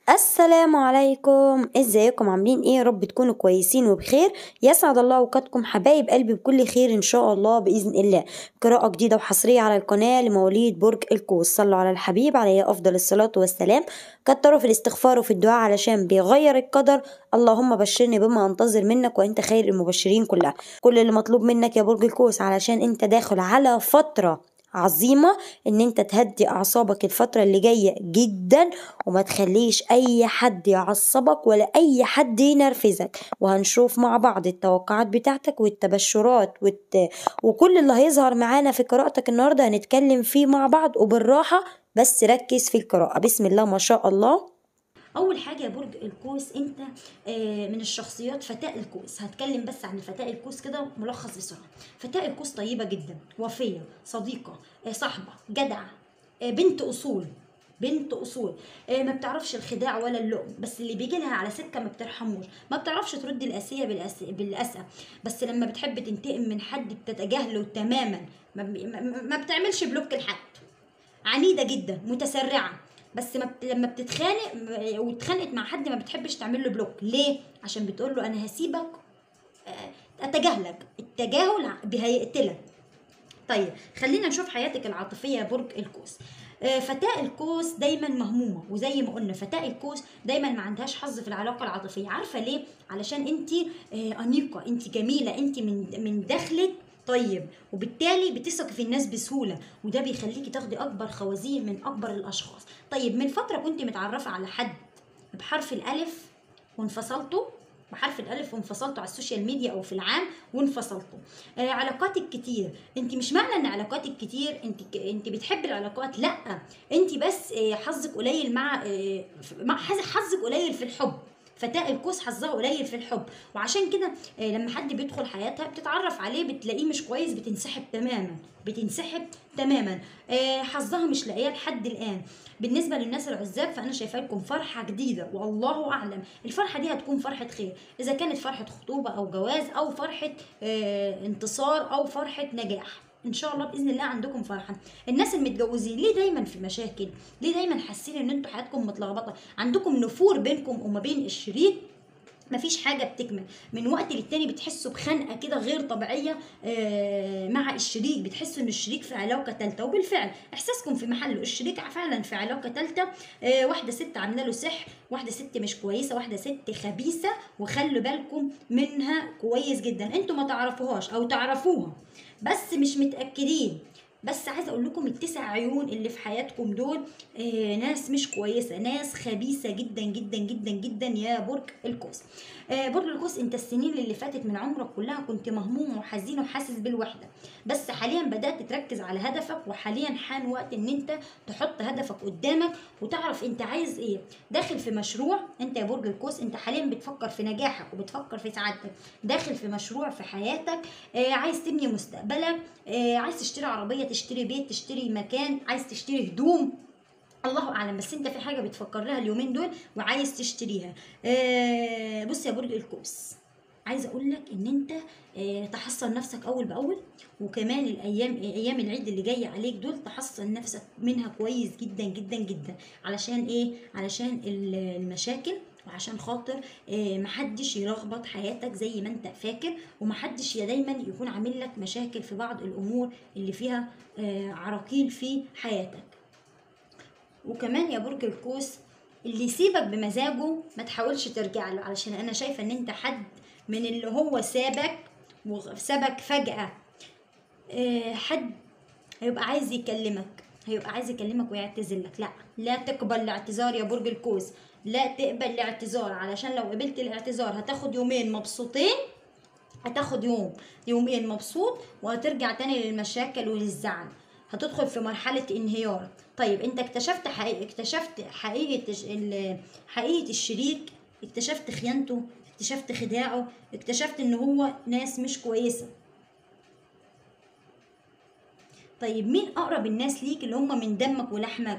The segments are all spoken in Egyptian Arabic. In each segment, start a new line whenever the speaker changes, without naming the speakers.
السلام عليكم ازيكم عاملين ايه يا رب تكونوا كويسين وبخير يسعد الله اوقاتكم حبايب قلبي بكل خير ان شاء الله باذن الله قراءة جديدة وحصرية على القناة لمواليد برج القوس صلوا على الحبيب عليه افضل الصلاة والسلام كتروا في الاستغفار وفي الدعاء علشان بيغير القدر اللهم بشرني بما انتظر منك وانت خير المبشرين كلها كل اللي مطلوب منك يا برج القوس علشان انت داخل على فترة عظيمة ان انت تهدي اعصابك الفترة اللي جاية جدا وما تخليش اي حد يعصبك ولا اي حد ينرفزك وهنشوف مع بعض التوقعات بتاعتك والتبشرات والت... وكل اللي هيظهر معانا في قراءتك النهاردة هنتكلم فيه مع بعض وبالراحة بس ركز في القراءة بسم الله ما شاء الله
اول حاجه يا برج القوس انت آه، من الشخصيات فتاة القوس هتكلم بس عن فتاة القوس كده ملخص بسرعه فتاة القوس طيبه جدا وفيه صديقه آه، صاحبه جدعه آه، بنت اصول بنت اصول آه، ما بتعرفش الخداع ولا اللؤم بس اللي بيجي لها على سكه ما بترحموش ما بتعرفش ترد الاسيه بالأس... بالاسى بس لما بتحب تنتقم من حد بتتجاهله تماما ما, ما, ما بتعملش بلوك لحد عنيده جدا متسرعه بس ما بت... لما بتتخانق م- واتخانقت مع حد ما بتحبش تعمل له بلوك ليه عشان بتقول له انا هسيبك آه، اتجاهلك التجاهل ع- هيقتلك طيب خلينا نشوف حياتك العاطفيه يا برج القوس آه، فتاة القوس دايما مهمومة وزي ما قلنا فتاة القوس دايما ما عندهاش حظ في العلاقة العاطفية عارفة ليه؟ علشان انت أنيقة انت جميلة انت من من داخلك طيب وبالتالي بتثقي في الناس بسهولة وده بيخليكي تاخدي أكبر خوازيق من أكبر الأشخاص طيب من فترة كنت متعرفة على حد بحرف الألف وانفصلتوا بحرف الالف وانفصلتوا على السوشيال ميديا او في العام وانفصلتوا آه علاقاتك كتير انت مش معنى ان علاقاتك كتير انت ك- انت بتحبي العلاقات لا انت بس آه حظك قليل مع آه مع حظ- حظك قليل في الحب فتاة القوس حظها قليل في الحب وعشان كده آه، لما حد بيدخل حياتها بتتعرف عليه بتلاقيه مش كويس بتنسحب تماما بتنسحب تماما آه، حظها مش لاقيه لحد الان بالنسبه للناس العزاب فانا شايفه لكم فرحه جديده والله اعلم الفرحه دي هتكون فرحه خير اذا كانت فرحه خطوبه او جواز او فرحه آه، انتصار او فرحه نجاح ان شاء الله باذن الله عندكم فرحه الناس المتجوزين ليه دايما في مشاكل ليه دايما حاسين ان انتوا حياتكم متلخبطه عندكم نفور بينكم وما بين الشريك مفيش حاجة بتكمل من وقت للتاني بتحسوا بخنقة كده غير طبيعية آه، مع الشريك بتحسوا ان الشريك في علاقة تالتة وبالفعل احساسكم في محله الشريك فعلا في علاقة تالتة آه، واحدة ست عاملة له سحر واحدة ست مش كويسة واحدة ست خبيثة وخلوا بالكم منها كويس جدا انتوا ما تعرفوهاش او تعرفوها بس مش متأكدين بس عايزه اقول لكم التسع عيون اللي في حياتكم دول آه ناس مش كويسه ناس خبيثه جدا جدا جدا جدا يا برج القوس آه برج القوس انت السنين اللي فاتت من عمرك كلها كنت مهموم وحزين وحاسس بالوحده بس حاليا بدات تركز على هدفك وحاليا حان وقت ان انت تحط هدفك قدامك وتعرف انت عايز ايه داخل في مشروع انت يا برج القوس انت حاليا بتفكر في نجاحك وبتفكر في سعادتك داخل في مشروع في حياتك آه عايز تبني مستقبلك آه عايز تشتري عربيه تشتري بيت تشتري مكان عايز تشتري هدوم الله اعلم بس انت في حاجه بتفكر لها اليومين دول وعايز تشتريها آه بص يا برج القوس عايزه اقول لك ان انت آه تحصن نفسك اول باول وكمان الايام ايام العيد اللي جايه عليك دول تحصن نفسك منها كويس جدا جدا جدا علشان ايه علشان ال- المشاكل وعشان خاطر آه، محدش يلخبط حياتك زي ما انت فاكر ومحدش يا دايما يكون عامل لك مشاكل في بعض الامور اللي فيها آه، عراقيل في حياتك وكمان يا برج القوس اللي يسيبك بمزاجه ما تحاولش ترجع له علشان انا شايفه ان انت حد من اللي هو سابك وسابك فجأة آه، حد هيبقى عايز يكلمك هيبقى عايز يكلمك ويعتذر لك لا لا تقبل الاعتذار يا برج القوس لا تقبل الاعتذار علشان لو قبلت الاعتذار هتاخد يومين مبسوطين هتاخد يوم يومين مبسوط وهترجع تاني للمشاكل وللزعل هتدخل في مرحلة انهيار طيب انت اكتشفت حقيقة اكتشفت حقيقة الش- ال- حقيقة الشريك اكتشفت خيانته اكتشفت خداعه اكتشفت ان هو ناس مش كويسة طيب مين اقرب الناس ليك اللي هم من دمك ولحمك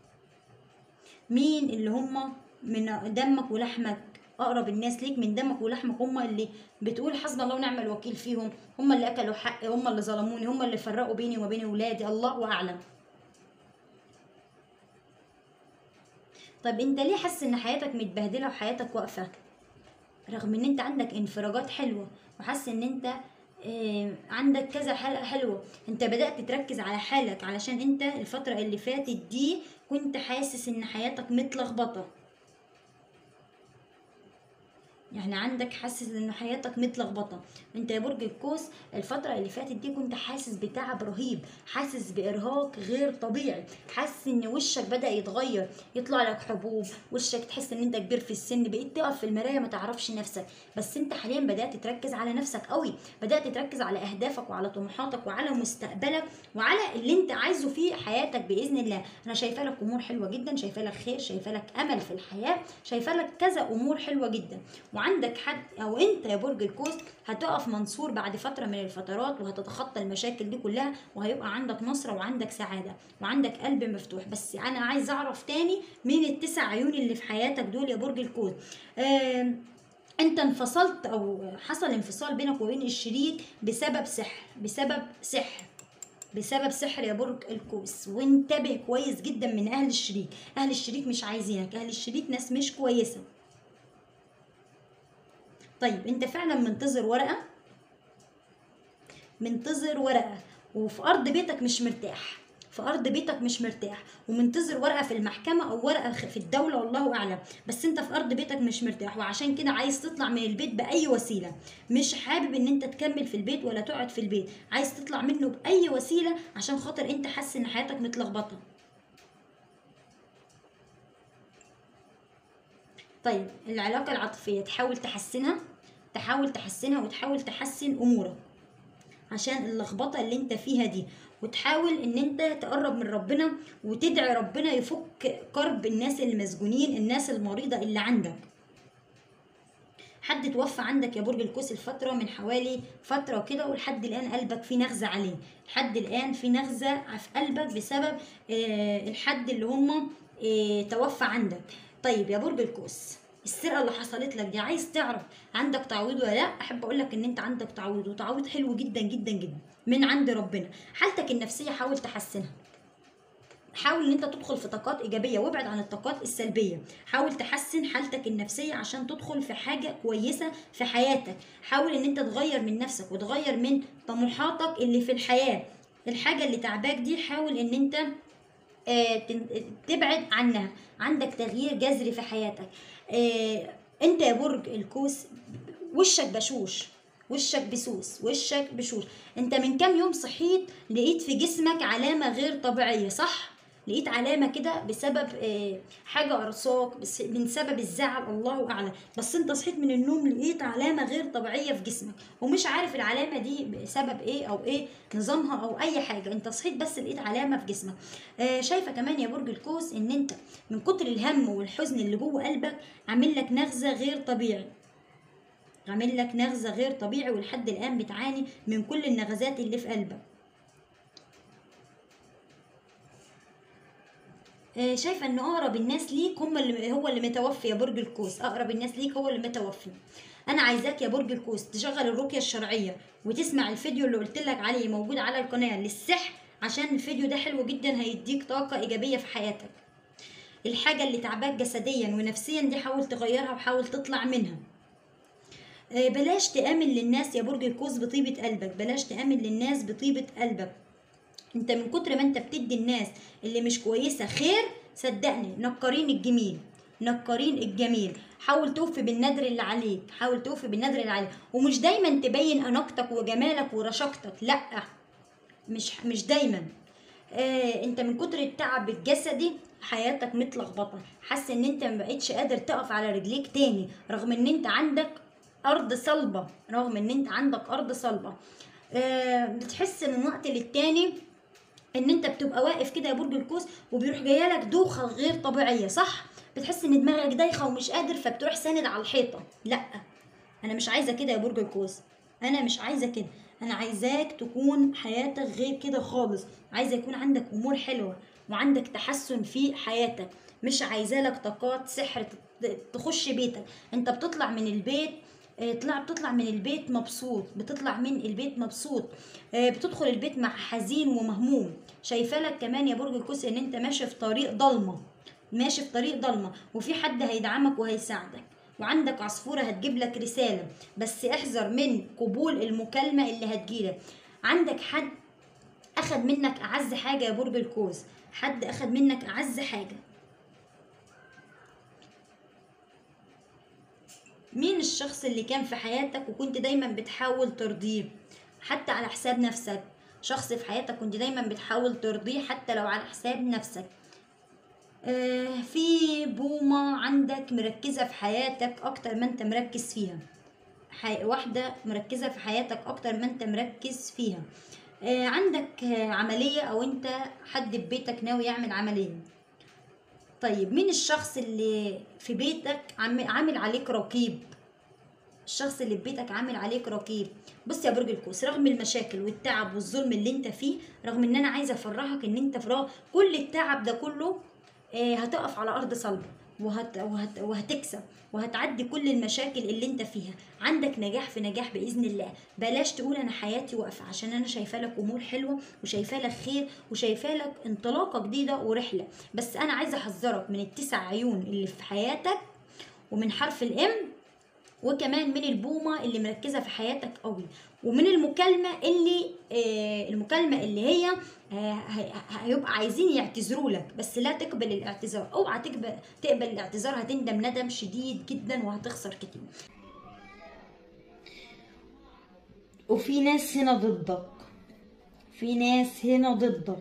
مين اللي هم من دمك ولحمك اقرب الناس ليك من دمك ولحمك هم اللي بتقول حسبنا الله ونعم الوكيل فيهم هم اللي اكلوا حقي هم اللي ظلموني هم اللي فرقوا بيني وبين ولادي الله اعلم طب انت ليه حاسس ان حياتك متبهدله وحياتك واقفه رغم ان انت عندك انفراجات حلوه وحاسس ان انت آه، عندك كذا حلقه حلوه انت بدات تركز على حالك علشان انت الفتره اللي فاتت دي كنت حاسس ان حياتك متلخبطه يعني عندك حاسس ان حياتك متلخبطه انت يا برج القوس الفتره اللي فاتت دي كنت حاسس بتعب رهيب حاسس بارهاق غير طبيعي حاسس ان وشك بدا يتغير يطلع لك حبوب وشك تحس ان انت كبير في السن بقيت تقف في المرايه ما تعرفش نفسك بس انت حاليا بدات تركز على نفسك قوي بدات تركز على اهدافك وعلى طموحاتك وعلى مستقبلك وعلى اللي انت عايزه في حياتك باذن الله انا شايفه لك امور حلوه جدا شايفه لك خير شايفه لك امل في الحياه شايفه لك كذا امور حلوه جدا وعندك حد او انت يا برج القوس هتقف منصور بعد فتره من الفترات وهتتخطى المشاكل دي كلها وهيبقى عندك نصره وعندك سعاده وعندك قلب مفتوح بس انا عايز اعرف تاني مين التسع عيون اللي في حياتك دول يا برج القوس آم، انت انفصلت او حصل انفصال بينك وبين الشريك بسبب سحر بسبب سحر بسبب سحر يا برج القوس وانتبه كويس جدا من اهل الشريك اهل الشريك مش عايزينك اهل الشريك ناس مش كويسه طيب انت فعلا منتظر ورقه منتظر ورقه وفي ارض بيتك مش مرتاح في ارض بيتك مش مرتاح ومنتظر ورقه في المحكمه او ورقه خ- في الدوله والله اعلم بس انت في ارض بيتك مش مرتاح وعشان كده عايز تطلع من البيت باي وسيله مش حابب ان انت تكمل في البيت ولا تقعد في البيت عايز تطلع منه باي وسيله عشان خاطر انت حاسس ان حياتك متلخبطه طيب العلاقه العاطفيه تحاول تحسنها تحاول تحسنها وتحاول تحسن امورك عشان اللخبطه اللي انت فيها دي وتحاول ان انت تقرب من ربنا وتدعي ربنا يفك كرب الناس اللي مسجونين الناس المريضه اللي عندك حد توفى عندك يا برج القوس الفترة من حوالي فترة كده ولحد الآن قلبك فيه نغزة عليه لحد الآن في نغزة في قلبك بسبب آه، الحد اللي هم آه، توفى عندك طيب يا برج القوس السرقة اللي حصلت لك دي عايز تعرف عندك تعويض ولا لا احب اقول لك ان انت عندك تعويض وتعويض حلو جدا جدا جدا من عند ربنا حالتك النفسية حاول تحسنها حاول ان انت تدخل في طاقات ايجابيه وابعد عن الطاقات السلبيه حاول تحسن حالتك النفسيه عشان تدخل في حاجه كويسه في حياتك حاول ان انت تغير من نفسك وتغير من طموحاتك اللي في الحياه الحاجه اللي تعباك دي حاول ان انت آه، تن- تبعد عنها عندك تغيير جذري في حياتك آه، انت يا برج القوس وشك بشوش وشك بسوس وشك بشوش انت من كام يوم صحيت لقيت في جسمك علامة غير طبيعية صح لقيت علامة كده بسبب آه، حاجة قرصاك بس من سبب الزعل الله أعلم بس أنت صحيت من النوم لقيت علامة غير طبيعية في جسمك ومش عارف العلامة دي بسبب إيه أو إيه نظامها أو أي حاجة أنت صحيت بس لقيت علامة في جسمك آه، شايفة كمان يا برج القوس إن أنت من كتر الهم والحزن اللي جوه قلبك عامل لك نغزة غير طبيعي عامل لك نغزة غير طبيعي ولحد الآن بتعاني من كل النغزات اللي في قلبك آه، شايفه ان اقرب الناس ليك هم اللي هو اللي متوفي يا برج القوس اقرب الناس ليك هو اللي متوفي انا عايزاك يا برج القوس تشغل الرقيه الشرعيه وتسمع الفيديو اللي قلت لك عليه موجود على القناه للسحر عشان الفيديو ده حلو جدا هيديك طاقه ايجابيه في حياتك الحاجه اللي تعباك جسديا ونفسيا دي حاول تغيرها وحاول تطلع منها آه، بلاش تآمن للناس يا برج القوس بطيبة قلبك بلاش تآمن للناس بطيبة قلبك انت من كتر ما انت بتدي الناس اللي مش كويسه خير صدقني نكرين الجميل نكرين الجميل حاول توفي بالنذر اللي عليك حاول توفي بالنذر اللي عليك ومش دايما تبين اناقتك وجمالك ورشاقتك لا مش مش دايما آه انت من كتر التعب الجسدي حياتك متلخبطه حاسه ان انت ما بقتش قادر تقف على رجليك تاني رغم ان انت عندك ارض صلبه رغم ان انت عندك ارض صلبه آه بتحس من وقت للتاني ان انت بتبقى واقف كده يا برج القوس وبيروح جايلك دوخه غير طبيعيه صح بتحس ان دماغك دايخه ومش قادر فبتروح ساند على الحيطه لا انا مش عايزه كده يا برج القوس انا مش عايزه كده انا عايزاك تكون حياتك غير كده خالص عايزه يكون عندك امور حلوه وعندك تحسن في حياتك مش عايزه لك طاقات سحر ت- تخش بيتك انت بتطلع من البيت آه، طلع بتطلع من البيت مبسوط بتطلع من البيت مبسوط آه، بتدخل البيت مع حزين ومهموم شايفه لك كمان يا برج القوس ان انت ماشي في طريق ضلمه ماشي في طريق ضلمه وفي حد هيدعمك وهيساعدك وعندك عصفوره هتجيب لك رساله بس احذر من قبول المكالمه اللي هتجيلك عندك حد اخد منك اعز حاجه يا برج القوس حد اخد منك اعز حاجه مين الشخص اللي كان في حياتك وكنت دايما بتحاول ترضيه حتى على حساب نفسك شخص في حياتك كنت دايما بتحاول ترضيه حتى لو على حساب نفسك آه في بومة عندك مركزة في حياتك أكتر ما أنت مركز فيها حي... واحدة مركزة في حياتك أكتر ما أنت مركز فيها آه عندك آه عملية أو أنت حد في بيتك ناوي يعمل عملية طيب مين الشخص اللي في بيتك عم- عامل عليك رقيب الشخص اللي في بيتك عامل عليك رقيب بص يا برج القوس رغم المشاكل والتعب والظلم اللي انت فيه رغم ان انا عايزه افرحك ان انت في رغم كل التعب ده كله آه، هتقف على ارض صلبه وهت... وهت... وهتكسب وهتعدي كل المشاكل اللي انت فيها عندك نجاح في نجاح باذن الله بلاش تقول انا حياتي واقفه عشان انا شايفه لك امور حلوه وشايفه لك خير وشايفه لك انطلاقه جديده ورحله بس انا عايزه احذرك من التسع عيون اللي في حياتك ومن حرف الام وكمان من البومه اللي مركزه في حياتك قوي ومن المكالمه اللي آه المكالمه اللي هي آه هي- هيبقى عايزين يعتذروا لك بس لا تقبل الاعتذار اوعى تقبل تقبل الاعتذار هتندم ندم شديد جدا وهتخسر كتير وفي ناس هنا ضدك في ناس هنا ضدك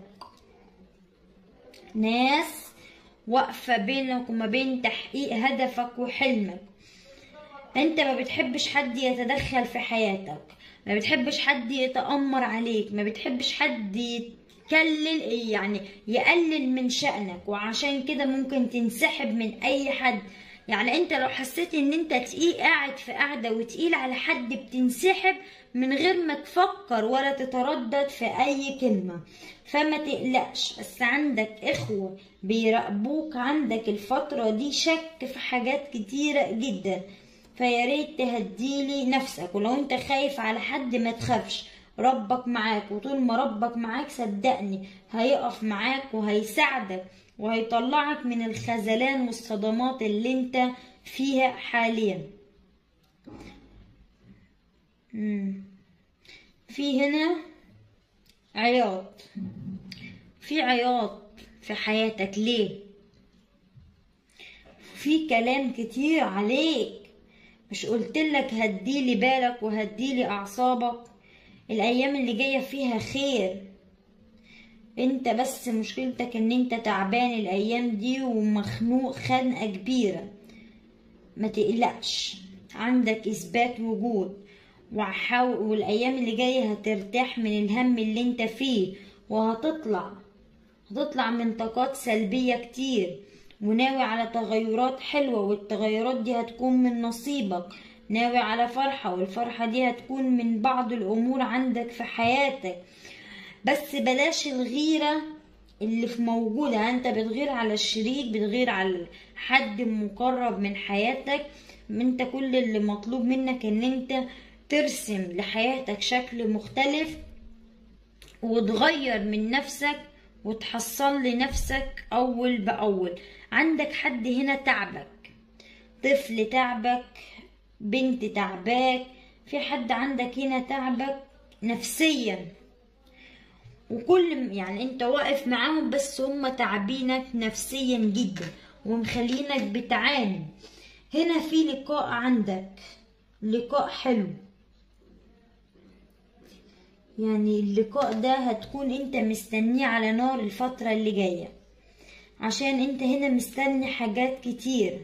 ناس واقفة بينك وما بين تحقيق هدفك وحلمك انت ما بتحبش حد يتدخل في حياتك ما بتحبش حد يتأمر عليك ما بتحبش حد يتكلل يعني يقلل من شأنك وعشان كده ممكن تنسحب من اي حد يعني انت لو حسيت ان انت تقيل قاعد في قاعدة وتقيل على حد بتنسحب من غير ما تفكر ولا تتردد في اي كلمة فما تقلقش بس عندك اخوة بيراقبوك عندك الفترة دي شك في حاجات كتيرة جدا فيا ريت تهديلي نفسك ولو انت خايف على حد ما تخافش ربك معاك وطول ما ربك معاك صدقني هيقف معاك وهيساعدك وهيطلعك من الخذلان والصدمات اللي انت فيها حاليا مم. في هنا عياط في عياط في حياتك ليه في كلام كتير عليك مش قلتلك هديلي بالك وهديلي اعصابك الايام اللي جايه فيها خير انت بس مشكلتك ان انت تعبان الايام دي ومخنوق خنقه كبيره ما تقلقش عندك اثبات وجود وحاول والايام اللي جايه هترتاح من الهم اللي انت فيه وهتطلع هتطلع من طاقات سلبيه كتير وناوي على تغيرات حلوه والتغيرات دي هتكون من نصيبك ناوي على فرحه والفرحه دي هتكون من بعض الامور عندك في حياتك بس بلاش الغيره اللي في موجودة انت بتغير على الشريك بتغير على حد مقرب من حياتك انت كل اللي مطلوب منك ان انت ترسم لحياتك شكل مختلف وتغير من نفسك وتحصل لنفسك اول باول عندك حد هنا تعبك طفل تعبك بنت تعباك في حد عندك هنا تعبك نفسيا وكل يعني انت واقف معاهم بس هم تعبينك نفسيا جدا ومخلينك بتعاني هنا في لقاء عندك لقاء حلو يعني اللقاء ده هتكون انت مستنيه على نار الفترة اللي جاية عشان انت هنا مستني حاجات كتير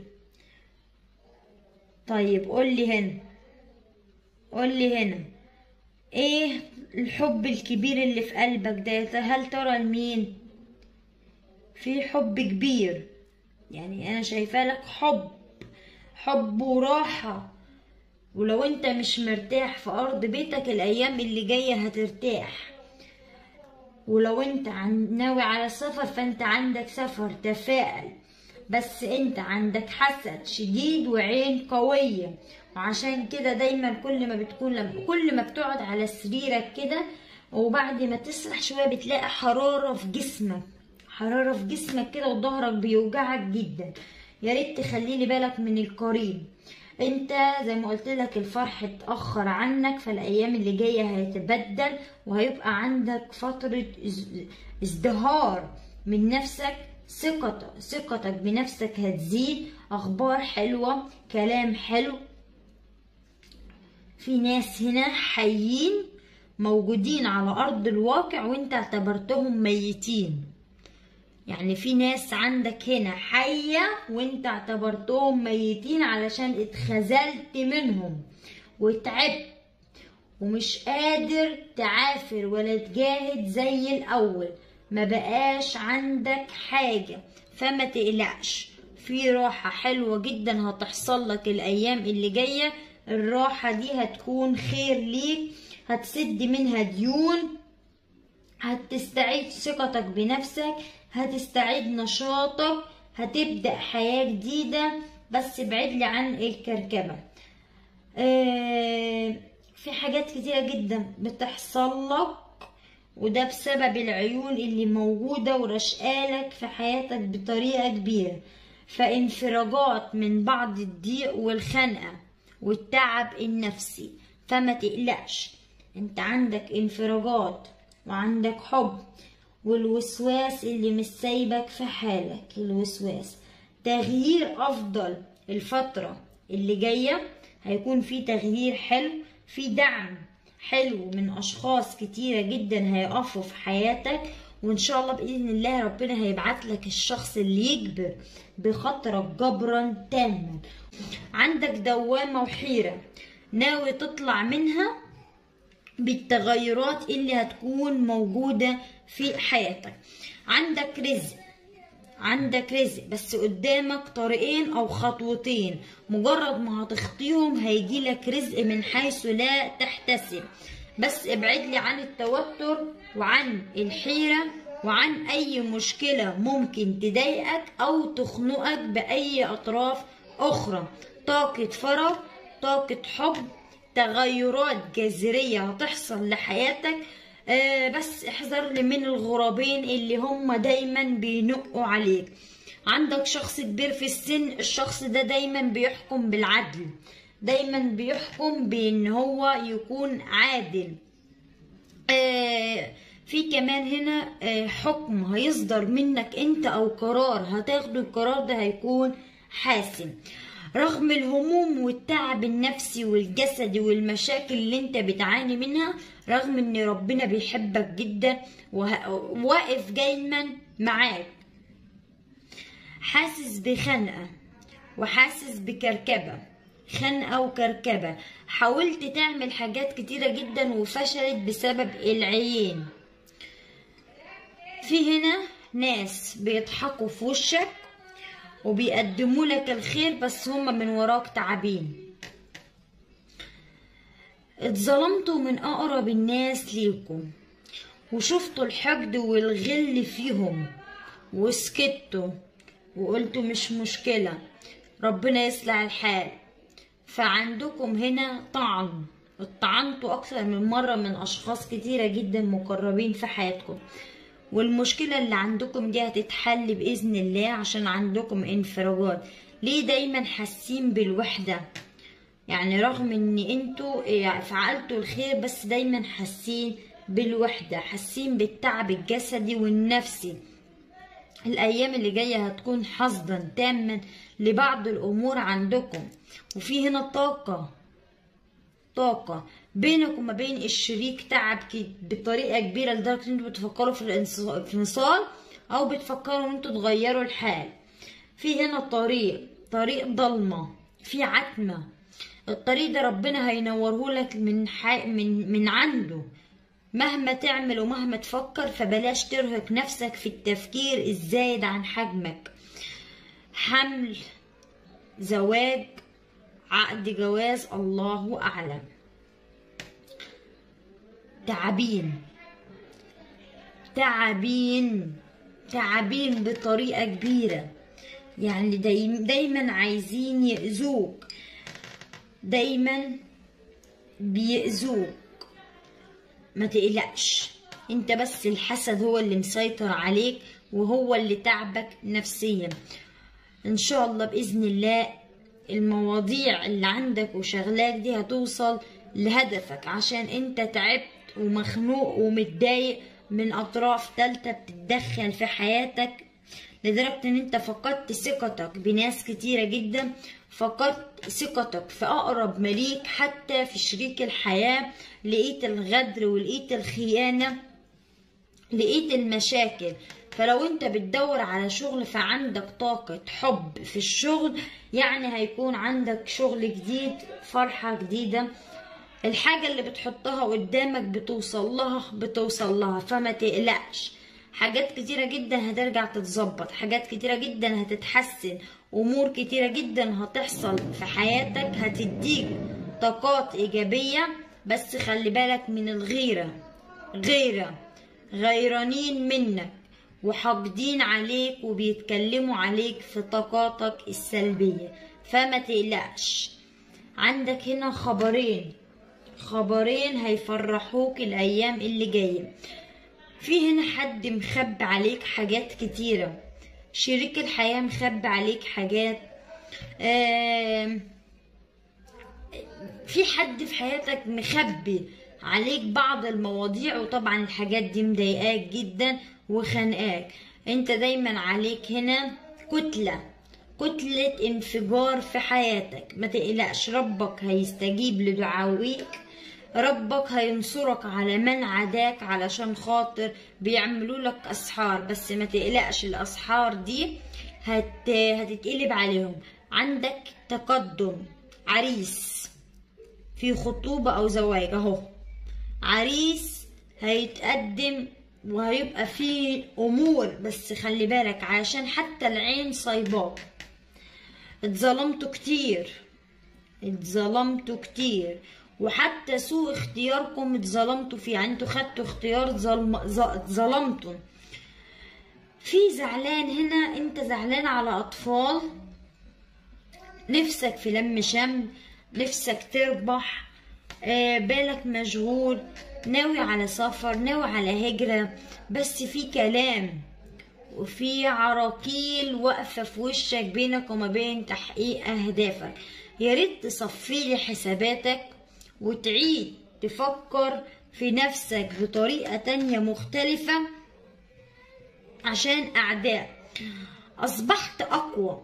طيب قولي هنا قولي هنا ايه الحب الكبير اللي في قلبك ده هل ترى لمين في حب كبير يعني انا شايفه لك حب حب وراحه ولو انت مش مرتاح في ارض بيتك الايام اللي جايه هترتاح ولو انت عن- ناوي على سفر فانت عندك سفر تفائل بس انت عندك حسد شديد وعين قوية وعشان كده دايما كل ما بتكون لما كل ما بتقعد على سريرك كده وبعد ما تسرح شوية بتلاقي حرارة في جسمك حرارة في جسمك كده وظهرك بيوجعك جدا يا ريت تخليلي بالك من القريب انت زي ما قلت لك الفرح اتأخر عنك فالايام اللي جاية هيتبدل وهيبقى عندك فترة از- ازدهار من نفسك ثقتك ثقتك بنفسك هتزيد اخبار حلوة كلام حلو في ناس هنا حيين موجودين على ارض الواقع وانت اعتبرتهم ميتين يعني في ناس عندك هنا حية وانت اعتبرتهم ميتين علشان اتخذلت منهم وتعبت ومش قادر تعافر ولا تجاهد زي الأول ما بقاش عندك حاجة فما تقلقش في راحة حلوة جدا هتحصل لك الأيام اللي جاية الراحة دي هتكون خير ليك هتسد منها ديون هتستعيد ثقتك بنفسك هتستعيد نشاطك هتبدأ حياة جديدة بس ابعد لي عن الكركبة آه، في حاجات كتيرة جدا بتحصل لك وده بسبب العيون اللي موجودة ورشقالك في حياتك بطريقة كبيرة فانفراجات من بعض الضيق والخنقة والتعب النفسي فما تقلقش انت عندك انفراجات وعندك حب والوسواس اللي مش سايبك في حالك الوسواس تغيير افضل الفترة اللي جاية هيكون في تغيير حلو في دعم حلو من اشخاص كتيرة جدا هيقفوا في حياتك وان شاء الله باذن الله ربنا هيبعت لك الشخص اللي يجبر بخاطرك جبرا تاما عندك دوامة وحيرة ناوي تطلع منها بالتغيرات اللي هتكون موجودة في حياتك عندك رزق عندك رزق بس قدامك طريقين او خطوتين مجرد ما هتخطيهم هيجيلك رزق من حيث لا تحتسب بس ابعد لي عن التوتر وعن الحيرة وعن اي مشكلة ممكن تضايقك او تخنقك باي اطراف اخرى طاقة فرح طاقة حب تغيرات جذرية هتحصل لحياتك آه بس احذر لي من الغرابين اللي هم دايما بينقوا عليك عندك شخص كبير في السن الشخص ده دايما بيحكم بالعدل دايما بيحكم بان هو يكون عادل آه في كمان هنا آه حكم هيصدر منك انت او قرار هتاخده القرار ده هيكون حاسم رغم الهموم والتعب النفسي والجسدي والمشاكل اللي انت بتعاني منها رغم ان ربنا بيحبك جدا وواقف دايما معاك حاسس بخنقة وحاسس بكركبة خنقة وكركبة حاولت تعمل حاجات كتيرة جدا وفشلت بسبب العيين في هنا ناس بيضحكوا في وشك وبيقدموا لك الخير بس هما من وراك تعبين اتظلمتوا من اقرب الناس ليكم وشفتوا الحقد والغل فيهم وسكتوا وقلتوا مش مشكلة ربنا يصلح الحال فعندكم هنا طعن اتطعنتوا اكثر من مرة من اشخاص كتيرة جدا مقربين في حياتكم والمشكلة اللي عندكم دي هتتحل بإذن الله عشان عندكم انفراجات ليه دايما حاسين بالوحدة يعني رغم ان انتوا فعلتوا الخير بس دايما حاسين بالوحدة حاسين بالتعب الجسدي والنفسي الأيام اللي جاية هتكون حصدا تاما لبعض الأمور عندكم وفي هنا طاقة طاقة بينك وما بين الشريك تعب بطريقة كبيرة لدرجة ان انتوا بتفكروا في الانفصال او بتفكروا ان انتوا تغيروا الحال في هنا طريق طريق ضلمة في عتمة الطريق ده ربنا هينوره لك من حي... من من عنده مهما تعمل ومهما تفكر فبلاش ترهق نفسك في التفكير الزايد عن حجمك حمل زواج عقد جواز الله أعلم تعبين تعبين تعبين بطريقة كبيرة يعني دايما, دايما عايزين يأذوك دايما بيأذوك ما تقلقش انت بس الحسد هو اللي مسيطر عليك وهو اللي تعبك نفسيا ان شاء الله باذن الله المواضيع اللي عندك وشغلاك دي هتوصل لهدفك عشان انت تعبت ومخنوق ومتضايق من اطراف تالتة بتتدخل في حياتك لدرجة ان انت فقدت ثقتك بناس كتيرة جدا فقدت ثقتك في اقرب مليك حتى في شريك الحياة لقيت الغدر ولقيت الخيانة لقيت المشاكل فلو انت بتدور على شغل فعندك طاقة حب في الشغل يعني هيكون عندك شغل جديد فرحة جديدة الحاجة اللي بتحطها قدامك بتوصل لها بتوصل لها فما تقلقش حاجات كتيرة جدا هترجع تتظبط حاجات كتيرة جدا هتتحسن امور كتيرة جدا هتحصل في حياتك هتديك طاقات ايجابية بس خلي بالك من الغيرة غيرة غيرانين منك وحاقدين عليك وبيتكلموا عليك في طاقاتك السلبية فما تقلقش عندك هنا خبرين خبرين هيفرحوك الايام اللي جايه في هنا حد مخبي عليك حاجات كتيره شريك الحياه مخبي عليك حاجات آم، في حد في حياتك مخبي عليك بعض المواضيع وطبعا الحاجات دي مضايقاك جدا وخانقاك انت دايما عليك هنا كتله كتلة انفجار في حياتك ما تقلقش ربك هيستجيب لدعاويك ربك هينصرك على من عداك علشان خاطر بيعملوا لك اسحار بس ما تقلقش الاسحار دي هت... هتتقلب عليهم عندك تقدم عريس في خطوبة او زواج اهو عريس هيتقدم وهيبقى فيه امور بس خلي بالك عشان حتى العين صايباك اتظلمتوا كتير اتظلمتوا كتير وحتى سوء اختياركم اتظلمتوا فيه يعني انتوا خدتوا اختيار ظلم ظ- اتظلمتوا في زعلان هنا انت زعلان على اطفال نفسك في لم شمل نفسك تربح آه، بالك مشغول ناوي على سفر ناوي على هجرة بس في كلام وفي عراقيل واقفة في وشك بينك وما بين تحقيق أهدافك يا ريت تصفي لي حساباتك وتعيد تفكر في نفسك بطريقة تانية مختلفة عشان أعداء أصبحت أقوى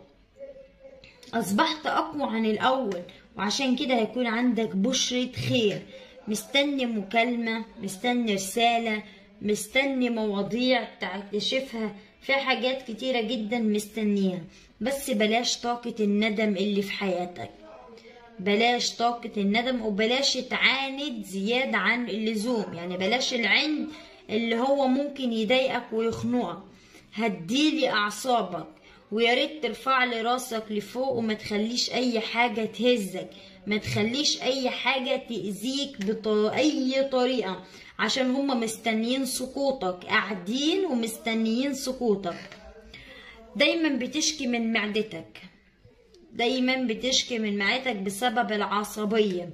أصبحت أقوى عن الأول وعشان كده هيكون عندك بشرة خير مستني مكالمة مستني رسالة مستني مواضيع تكتشفها في حاجات كتيرة جدا مستنيها بس بلاش طاقة الندم اللي في حياتك بلاش طاقة الندم وبلاش تعاند زيادة عن اللزوم يعني بلاش العند اللي هو ممكن يضايقك ويخنقك هديلي أعصابك ويا ريت ترفع لي راسك لفوق وما تخليش أي حاجة تهزك ما تخليش أي حاجة تأذيك بأي طريقة عشان هما مستنيين سقوطك قاعدين ومستنيين سقوطك دايما بتشكي من معدتك دايما بتشكي من معدتك بسبب العصبية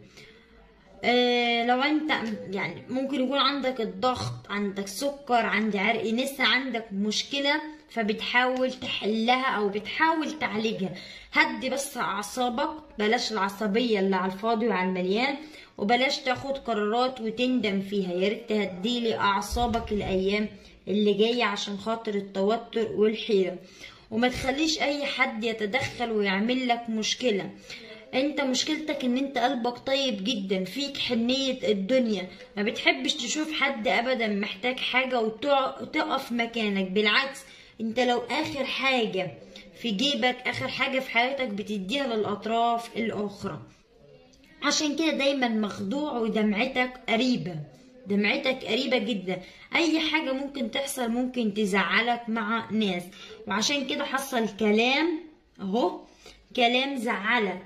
آه لو انت يعني ممكن يكون عندك الضغط عندك سكر عندي عرق نسا عندك مشكلة فبتحاول تحلها او بتحاول تعالجها هدي بس اعصابك بلاش العصبية اللي على الفاضي وعلى المليان وبلاش تاخد قرارات وتندم فيها يا ريت تهديلي اعصابك الايام اللي جاية عشان خاطر التوتر والحيرة وما تخليش اي حد يتدخل ويعمل لك مشكلة انت مشكلتك ان انت قلبك طيب جدا فيك حنية الدنيا ما بتحبش تشوف حد ابدا محتاج حاجة وتقف مكانك بالعكس انت لو اخر حاجة في جيبك اخر حاجة في حياتك بتديها للاطراف الاخرى عشان كده دايما مخدوع ودمعتك قريبة دمعتك قريبة جدا اي حاجة ممكن تحصل ممكن تزعلك مع ناس وعشان كده حصل كلام اهو كلام زعلك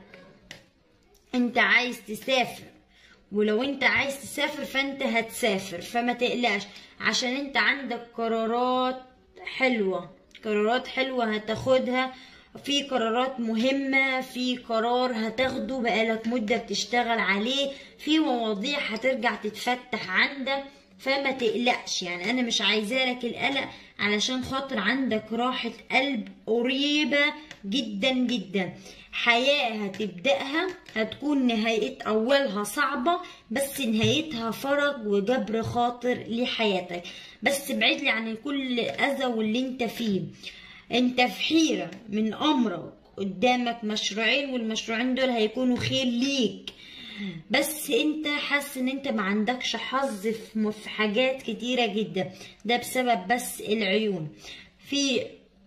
انت عايز تسافر ولو انت عايز تسافر فانت هتسافر فما تقلقش عشان انت عندك قرارات حلوة قرارات حلوة هتاخدها في قرارات مهمة في قرار هتاخده بقالك مدة بتشتغل عليه في مواضيع هترجع تتفتح عندك فما تقلقش يعني انا مش عايزالك القلق علشان خاطر عندك راحة قلب قريبة جدا جدا حياة هتبدأها هتكون نهاية أولها صعبة بس نهايتها فرج وجبر خاطر لحياتك بس ابعدلي عن كل أذى واللي انت فيه انت في حيرة من أمرك قدامك مشروعين والمشروعين دول هيكونوا خير ليك بس انت حاسس ان انت ما عندكش حظ في في حاجات كتيرة جدا ده بسبب بس العيون في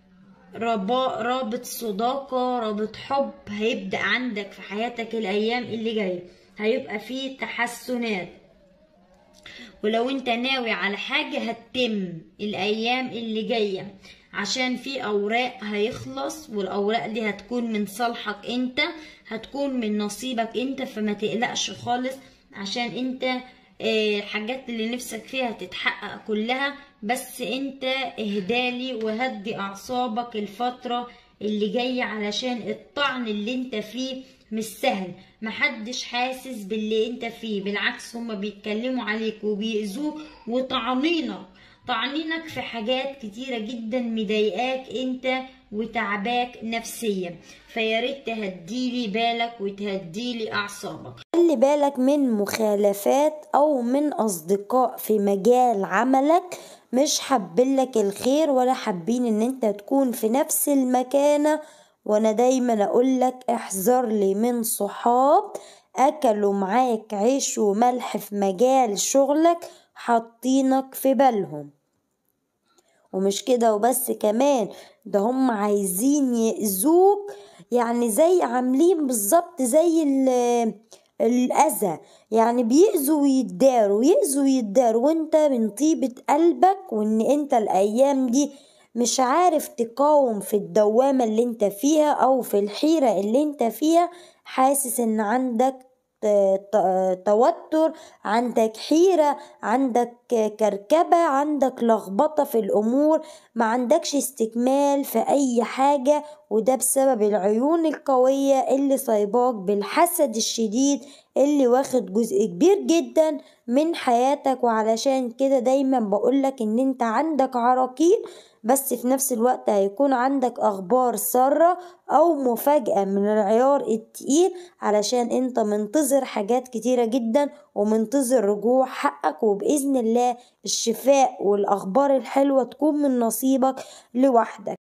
ربا- رابط صداقة رابط حب هيبدأ عندك في حياتك الأيام اللي جاية هيبقى فيه تحسنات ولو انت ناوي على حاجة هتتم الأيام اللي جاية عشان في أوراق هيخلص والأوراق دي هتكون من صالحك انت هتكون من نصيبك انت فما تقلقش خالص عشان انت آه، الحاجات اللي نفسك فيها تتحقق كلها بس انت اهدالي وهدي اعصابك الفترة اللي جاية علشان الطعن اللي انت فيه مش سهل محدش حاسس باللي انت فيه بالعكس هما بيتكلموا عليك وبيأذوك وطعنينك طعنينك في حاجات كتيرة جدا مضايقاك انت وتعباك نفسيا فيا ريت تهديلي بالك وتهديلي اعصابك
خلي بالك من مخالفات أو من أصدقاء في مجال عملك مش حابينلك الخير ولا حابين ان انت تكون في نفس المكانة وانا دايما اقولك احذر لي من صحاب اكلوا معاك عيش وملح في مجال شغلك حاطينك في بالهم ومش كده وبس كمان ده هم عايزين يأذوك يعني زي عاملين بالظبط زي ال- الأذى يعني بيأذوا ويتداروا يأذوا ويتداروا وانت من طيبة قلبك وان انت الأيام دي مش عارف تقاوم في الدوامة اللي انت فيها او في الحيرة اللي انت فيها حاسس ان عندك ت- ت- توتر عندك حيرة عندك كركبة عندك لخبطة في الأمور ما عندكش استكمال في أي حاجة وده بسبب العيون القوية اللي صايباك بالحسد الشديد اللي واخد جزء كبير جدا من حياتك وعلشان كده دايما بقولك ان انت عندك عراقيل بس في نفس الوقت هيكون عندك اخبار سارة او مفاجأة من العيار التقيل علشان انت منتظر حاجات كتيرة جدا ومنتظر رجوع حقك وبإذن الله الشفاء والاخبار الحلوة تكون من نصيبك لوحدك